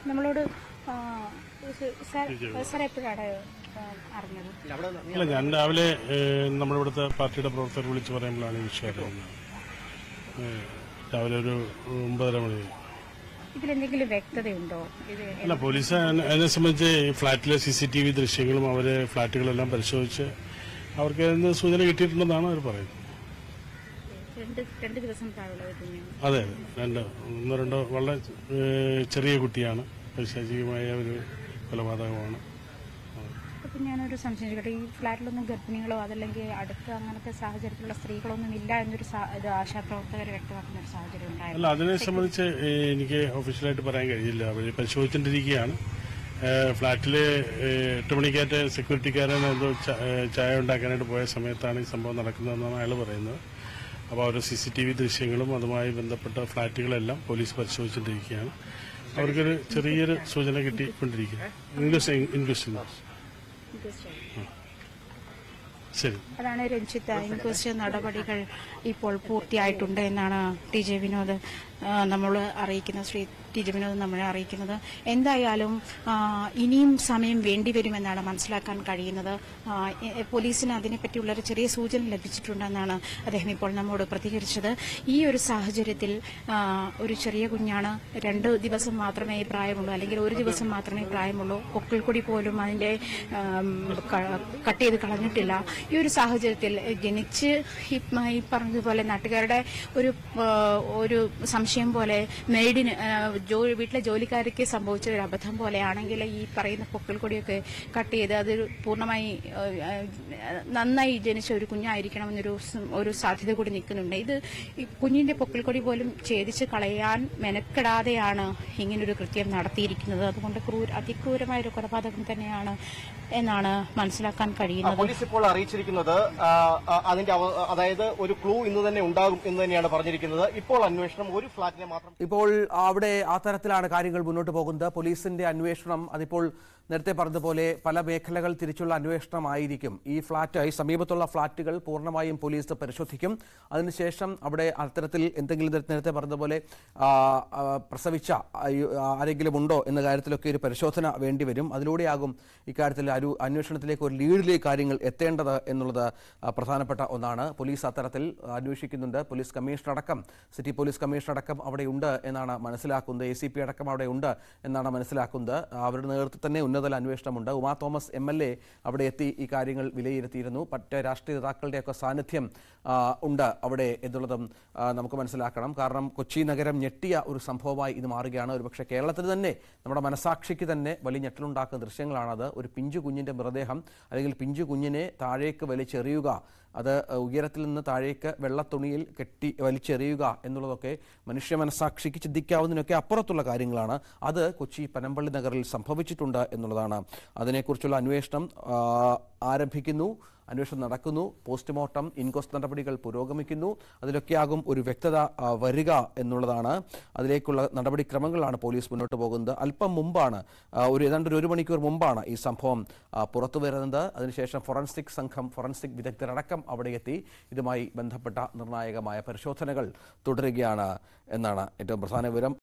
നമ്മളോട് ആ, sir sir എപ്പോഴാണ് ആ, അറിഞ്ഞത് അല്ല ഞാൻ രാവിലെ ഏഹ്, നമ്മുടെ ഇവിടുത്തെ പാർട്ടിയുടെ പ്രവർത്തകർ വിളിച്ചു പറയുമ്പോഴാണ് ഈ വിഷയം അറിയുന്നത് ഏഹ്, രാവിലെ ഒരു ഒമ്പതര മണി ഇതിലെന്തെങ്കിലും വ്യക്തതയുണ്ടോ ഇത് അല്ല പോലീസ് അതിനെ- അതിനെ സംബന്ധിച്ച് ഈ ഫ്ളാറ്റിലെ സി സി ടി വി ദൃശ്യങ്ങളും അവരെ ഫ്ളാറ്റുകളെല്ലാം പരിശോധിച്ച് അവർക്ക് അതിന് സൂചന കിട്ടിയിട്ടുണ്ടെന്നാണ് അവർ പറയുന്നത് രണ്ട് രണ്ട് ദിവസം പ്രായമുള്ള ഒരു കുഞ്ഞാണ് അതെ അതെ രണ്ട് ഒന്നോ രണ്ടോ വളരെ ഏഹ്, ചെറിയ കുട്ടിയാണ് പൈശാചികമായ ഒരു കൊലപാതകമാണ് അപ്പം ഞാനൊരു സംശയം ചോദിക്കട്ടെ ഈ ഫ്ലാറ്റിലൊന്നും ഗർഭിണികളോ അതല്ലെങ്കിൽ അടുത്ത അങ്ങനത്തെ സാഹചര്യത്തിലുള്ള സ്ത്രീകളൊന്നും ഇല്ല എന്നൊരു സാ- ഇത് ആശാപ്രവർത്തകർ വ്യക്തമാക്കുന്ന ഒരു സാഹചര്യം അല്ല ഉണ്ടായിരുന്നു അതിനെ സംബന്ധിച്ച് ഏഹ്, എനിക്ക് ഒഫീഷ്യലായിട്ട് പറയാൻ കഴിയില്ല അവർ പരിശോധിച്ചുകൊണ്ടിരിക്കുകയാണ് ഏഹ്, ഫ്ളാറ്റിൽ ഏഹ്, എട്ട് മണിക്കാറ്റ് സെക്യൂരിറ്റിക്കാരൻ എന്തോ ച- ഏഹ്, ചായ ഉണ്ടാക്കാനായിട്ട് പോയ സമയത്താണ് ഈ സംഭവം നടക്കുന്നതെന്നാണ് അയാൾ പറയുന്നത് അപ്പോൾ അവർ സി സി ടി വി ദൃശ്യങ്ങളും അതുമായി ബന്ധപ്പെട്ട ഫ്ളാറ്റുകളെല്ലാം പോലീസ് പരിശോധിച്ചുകൊണ്ടിരിക്കുകയാണ് അവർക്കൊരു ചെറിയൊരു സൂചന കിട്ടിക്കൊണ്ടിരിക്കുന്നു ഇൻക്വസ്റ്റ് ഇൻക്വസ്റ്റ് ശരി അതാണ് രഞ്ജിത്ത് ഇൻക്വസ്റ്റ് നടപടികൾ ഇപ്പോൾ പൂർത്തിയായിട്ടുണ്ട് എന്നാണ് ടി ജെ വിനോദ് നമ്മൾ അറിയിക്കുന്നത് ശ്രീ ടി ജെ വിനോദ് നമ്മളെ അറിയിക്കുന്നത് എന്തായാലും ആ, ഇനിയും സമയം വേണ്ടിവരുമെന്നാണ് മനസ്സിലാക്കാൻ കഴിയുന്നത് ആ, എ- പോലീസിന് അതിനെപ്പറ്റിയുള്ള ഒരു ചെറിയ സൂചന ലഭിച്ചിട്ടുണ്ടെന്നാണ് അദ്ദേഹം ഇപ്പോൾ നമ്മോട് പ്രതികരിച്ചത് ഈ ഒരു സാഹചര്യത്തിൽ ആ, ഒരു ചെറിയ കുഞ്ഞാണ് രണ്ട് ദിവസം മാത്രമേ പ്രായമുള്ളൂ അല്ലെങ്കിൽ ഒരു ദിവസം മാത്രമേ പ്രായമുള്ളൂ പൊക്കിൾക്കൊടി പോലും അതിന്റെ ആം, ക- കട്ട് ചെയ്ത് കളഞ്ഞിട്ടില്ല ഈ ഒരു സാഹചര്യത്തിൽ ജനിച്ച് ഈ മ- ഈ പറഞ്ഞതുപോലെ നാട്ടുകാരുടെ ഒരു ആ, ഒരു സംശയം പോലെ മെയ്ഡിന് ആ, ജോ- വീട്ടിലെ ജോലിക്കാർക്ക് സംഭവിച്ച ഒരു അബദ്ധം പോലെയാണെങ്കിൽ ഈ പറയുന്ന പൊക്കിൾക്കൊടിയൊക്കെ കട്ട് ചെയ്ത് അത് പൂർണ്ണമായി ആ, ആ, നന്നായി ജനിച്ച ഒരു കുഞ്ഞായിരിക്കണമെന്നൊരു സ്- ഒരു സാധ്യത കൂടി നിൽക്കുന്നുണ്ട് ഇത് ഈ കുഞ്ഞിന്റെ പൊക്കിൾക്കൊടി പോലും ഛേദിച്ച് കളയാൻ മെനക്കെടാതെയാണ് ഇങ്ങനൊരു കൃത്യം നടത്തിയിരിക്കുന്നത് അതുകൊണ്ട് ക്രൂര അതിക്രൂരമായ ഒരു കൊലപാതകം തന്നെയാണ് എന്നാണ് മനസ്സിലാക്കാൻ ആ, കഴിയുന്നത് പോലീസ് ഇപ്പോൾ അറിയിച്ചിരിക്കുന്നത് ആ, ആ, അതിന്റെ അവ- അതായത് ഒരു ക്ലൂ ഇന്ന് തന്നെ ഉണ്ടാകും എന്ന് തന്നെയാണ് പറഞ്ഞിരിക്കുന്നത് ഇപ്പോൾ അന്വേഷണം ഒരു ഫ്ളാറ്റിനെ മാത്രം ഇപ്പോൾ അവിടെ ആ തരത്തിലാണ് കാര്യങ്ങൾ മുന്നോട്ട് പോകുന്നത് പോലീസിന്റെ അന്വേഷണം അതിപ്പോൾ നേരത്തെ പറഞ്ഞതുപോലെ പല മേഖലകൾ തിരിച്ചുള്ള അന്വേഷണമായിരിക്കും ഈ ഫ്ളാറ്റ് ഈ സമീപത്തുള്ള ഫ്ളാറ്റുകൾ പൂർണ്ണമായും പോലീസ് പരിശോധിക്കും അതിനുശേഷം അവിടെ അത്തരത്തിൽ എന്തെങ്കിലും തര- നേരത്തെ പറഞ്ഞതുപോലെ ആ, ആ, പ്രസവിച്ച ആയു- ആരെങ്കിലും ഉണ്ടോ എന്ന കാര്യത്തിലൊക്കെ ഒരു പരിശോധന വേണ്ടിവരും അതിലൂടെയാകും ഇക്കാര്യത്തിൽ ഒരു അന്വേഷണത്തിലേക്ക് ഒരു ലീഡിലേക്ക് കാര്യങ്ങൾ എത്തേണ്ടത് എന്നുള്ളത് ആ, പ്രധാനപ്പെട്ട ഒന്നാണ് പോലീസ് അത്തരത്തിൽ അന്വേഷിക്കുന്നുണ്ട് പോലീസ് കമ്മീഷണർ അടക്കം സിറ്റി പോലീസ് കമ്മീഷണർ അടക്കം അവിടെ ഉണ്ട് എന്നാണ് മനസ്സിലാക്കുന്നത് എ സി പി അടക്കം അവിടെ ഉണ്ട് എന്നാണ് മനസ്സിലാക്കുന്നത് അവരുടെ നേതൃത്വത്തിൽ തന്നെ ഉന്നതതല അന്വേഷണമുണ്ട് Uma Thomas M L A അവിടെ എത്തി ഈ കാര്യങ്ങൾ വിലയിരുത്തിയിരുന്നു മറ്റ് രാഷ്ട്രീയ നേതാക്കളുടെയൊക്കെ സാന്നിധ്യം ആ, ഉണ്ട് അവിടെ എന്നുള്ളതും ആ, നമുക്ക് മനസ്സിലാക്കണം കാരണം കൊച്ചി നഗരം ഞെട്ടിയ ഒരു സംഭവമായി ഇത് മാറുകയാണ് ഒരുപക്ഷെ കേരളത്തിൽ തന്നെ നമ്മുടെ മനസാക്ഷിക്ക് തന്നെ വലിയ ഞെട്ടലുണ്ടാക്കുന്ന ദൃശ്യങ്ങളാണത് ഒരു പിഞ്ചു കുഞ്ഞിന്റെ മൃതദേഹം അല്ലെങ്കിൽ പിഞ്ചു കുഞ്ഞിനെ താഴേക്ക് വലിച്ചെറിയുക അത് ഉയരത്തിൽ നിന്ന് താഴേക്ക് വെള്ളത്തുണിയിൽ കെട്ടി വലിച്ചെറിയുക എന്നുള്ളതൊക്കെ മനുഷ്യ മനസാക്ഷിക്ക് ചിന്തിക്കാവുന്നതിനൊക്കെ അപ്പുറത്തുള്ള കാര്യങ്ങളാണ് അത് കൊച്ചി പനമ്പള്ളി നഗറിൽ സംഭവിച്ചിട്ടുണ്ട് എന്നുള്ളതാണ് അതിനെക്കുറിച്ചുള്ള അന്വേഷണം ആ, ആരംഭിക്കുന്നു അന്വേഷണം നടക്കുന്നു പോസ്റ്റ്മോർട്ടം ഇൻക്വസ്റ്റ് നടപടികൾ പുരോഗമിക്കുന്നു അതിലൊക്കെയാകും ഒരു വ്യക്തത ആ, വരിക എന്നുള്ളതാണ് അതിലേക്കുള്ള നടപടിക്രമങ്ങളാണ് പോലീസ് മുന്നോട്ട് പോകുന്നത് അല്പം മുമ്പാണ് ആ, ഒരു ഏതാണ്ട് ഒരു ഒരു മണിക്കൂർ മുമ്പാണ് ഈ സംഭവം ആ, പുറത്തു വരുന്നത് അതിനുശേഷം ഫോറൻസിക് സംഘം ഫോറൻസിക് വിദഗ്ധരടക്കം അവിടെ എത്തി ഇതുമായി ബന്ധപ്പെട്ട നിർണായകമായ പരിശോധനകൾ തുടരുകയാണ് എന്നാണ് ഏറ്റവും പ്രധാന വിവരം